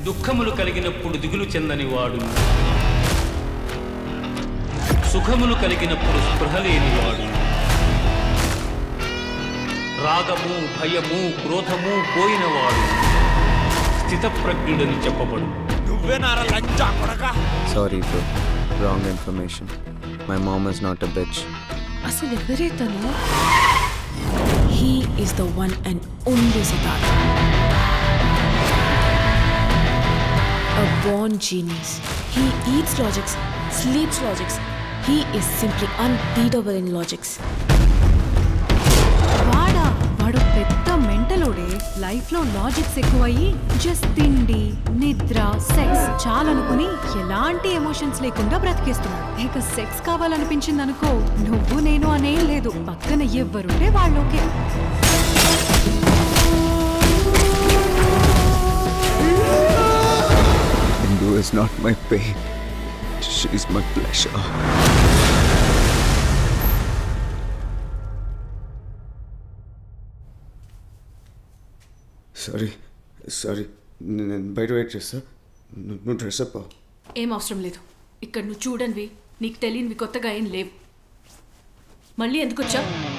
దుఃఖములు కలిగినప్పుడు దిగులు చెందని వాడు సుఖములు కలిగినప్పుడు స్పృహ లేనివాడు రాగము భయము క్రోధము పోయినవాడు స్థితప్రజ్ఞుడని చెప్పబడు నువ్వేనారా లంచా కొడక sorry bro wrong information my mom is not a bitch అసలు ఎవరే తను he is the one and only Siddharth A born genius. He eats logics, sleeps logics. He is simply unbeatable in logics. వాడా వాడు పెద్ద మెంటలోడే లైఫ్ లో లాజిక్స్ ఎక్కువయ్యి జస్ట్ తిండి నిద్ర సెక్స్ చాలనుకుని ఎలాంటి ఎమోషన్స్ లేకుండా బ్రతికేస్తున్నాడు ఇక సెక్స్ కావాలనిపించింది అనుకో నువ్వు నేను అనేం లేదు పక్కన ఎవ్వరుంటే వాళ్ళోకే Hindu is not my pain. She's my pleasure. Sorry sorry నేను బయట వెయిట్ చేస్తా నువ్వు నువ్వు డ్రెస్ అప్ అవ్వు. ఏం అవసరం లేదు ఇక్కడ నువ్వు చూడనివి నీకు తెలియనివి కొత్తగా ఏం లేవు మళ్ళీ ఎందుకు వచ్చా